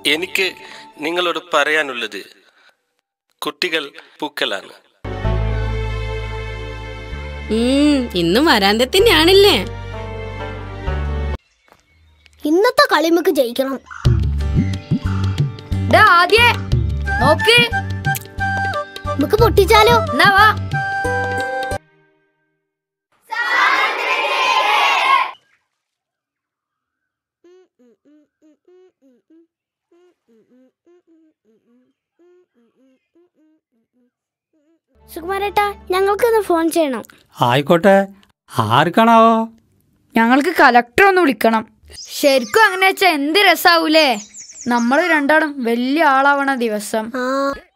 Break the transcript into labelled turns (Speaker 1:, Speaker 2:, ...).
Speaker 1: എനിക്ക് നിങ്ങളോട് പറയാനുള്ളത് കുട്ടികൾ പൂക്കളാണ്
Speaker 2: ഉം, ഇന്നും വരാന്ത തന്നെയാണില്ലേ
Speaker 3: ഇന്നത്തെ കളി നമുക്ക് ജയിക്കണം
Speaker 4: ഡാ ആദ്യേ നോക്ക്
Speaker 3: നമുക്ക് പൊട്ടിച്ചാലോ
Speaker 4: എന്നാ വാ
Speaker 3: സുകുമാരേട്ടാ ഞങ്ങൾക്കൊന്ന് ഫോൺ ചെയ്യണം
Speaker 5: ആയിക്കോട്ടെ ആർക്കാണാവോ
Speaker 4: ഞങ്ങൾക്ക് കലക്ടർ ഒന്ന് വിളിക്കണം ശരിക്കും അങ്ങനെ വെച്ചാ എന്ത് രസാവൂലേ നമ്മൾ രണ്ടാളും വലിയ ആളാവണ ദിവസം
Speaker 3: ആ